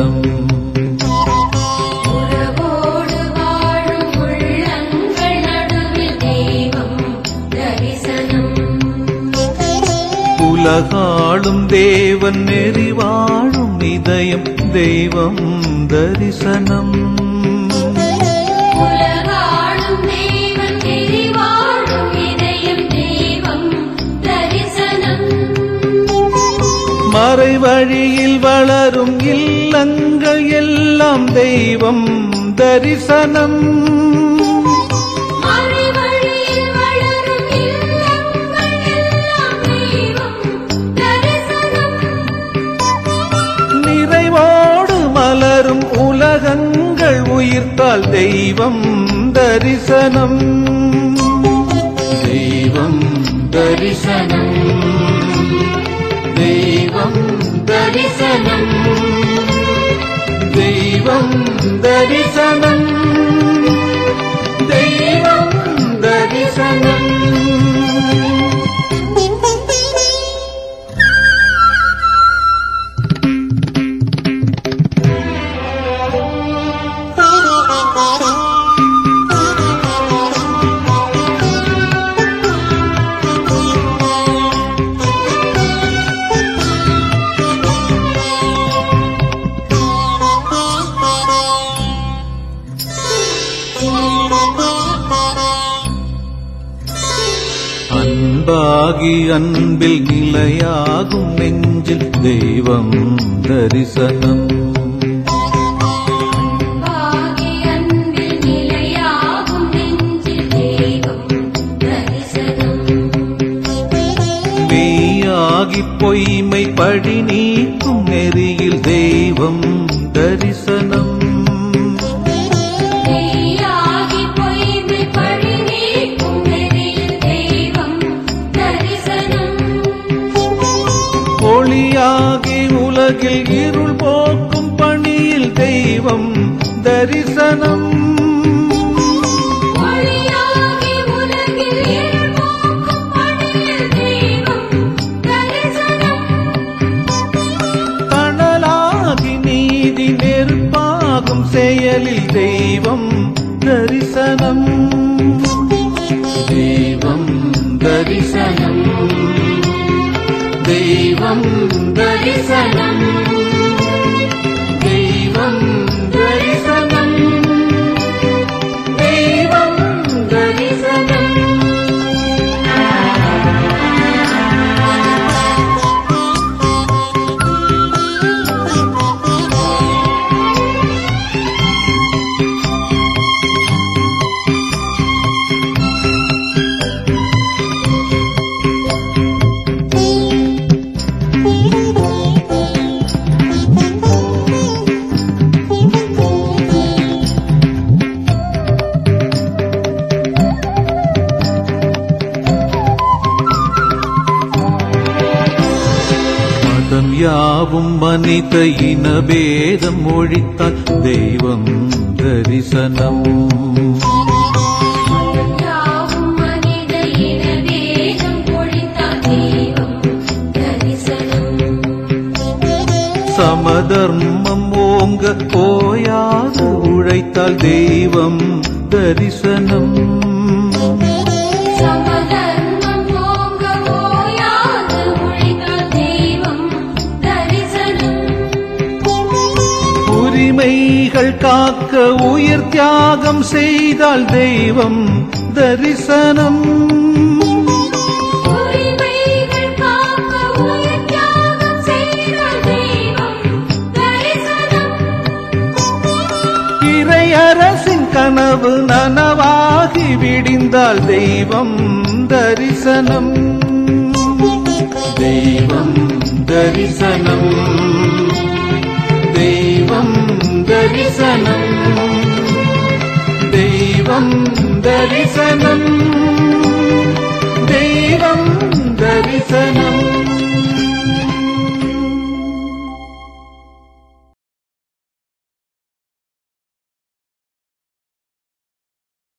தரிசனம் உறவோடு வாழும் உள்ளங்கள் நடுவில் தெய்வம் தரிசனம் உலகாளும் தேவன் நெறி வாழும் இதயம் தெய்வம் தரிசனம் உலகாளும் தேவன் எரிவாழும் இதயம் தெய்வம் தரிசனம் மறை வழியில் வளரும் இல்லங்கள் எல்லாம் தெய்வம் தரிசனம் மறைவழியில் வளரும் இல்லங்கள் எல்லாம் தெய்வம் தரிசனம் நிறைவோடு மலரும் உலகங்கள் உயிர்த்தால் தெய்வம் தரிசனம் தெய்வம் தரிசனம் தெய்வம் தரிசனம் தெய்வம் தரிசனம் தெய்வம் தரிசனம் அன்பாகி அன்பில் நிலையாகும் நெஞ்சில் தெய்வம் தரிசனம் பாகி அன்பில் நிலையாகும் நெஞ்சில் தெய்வம் தரிசனம் மெய்யாகி பொய்மை படி நீக்கும் நெறியில் தெய்வம் தரிசனம் மெய்யாகி பொய்மை பழி நீக்கும் நெறியில் தெய்வம் தரிசனம் ஒளியாகி உலகில் இருள் போக்கும் பணியில் தெய்வம் தரிசனம் ஒளியாகி உலகில் இருள் போக்கும் பணியில் தெய்வம் தரிசனம் தணலாகி நீதி நெருப்பாகும் செயலில் தெய்வம் தரிசனம் தெய்வம் தரிசனம் தெய்வம் தரிசனம் தெய்வம் தரிசனம் தெய்வம் தரிசனம் மதம் யாவும் மனித இனபேதம் ஒழித்தால் தெய்வம் தரிசனம் யாவும் மனித இனவேகம் பொழித்தால் தெய்வம் தரிசனம் சமதர்மம் ஓங்க போயாது உழைத்தால் தெய்வம் தரிசனம் சமதர்மம் போங்க ஓயாது உழைத்தால் தெய்வம் தரிசனம் உரிமைகள் காக்க உயிர் தியாகம் செய்தால் தெய்வம் தரிசனம் உரிமைகள் காக்க உயிர் தியாகம் செய்தால் தெய்வம் தரிசனம் இறையரசின் கனவு நனவாகி விடிந்தால் தெய்வம் தரிசனம் தெய்வம் தரிசனம் தெய்வம் தரிசனம் தெய்வம் தரிசனம்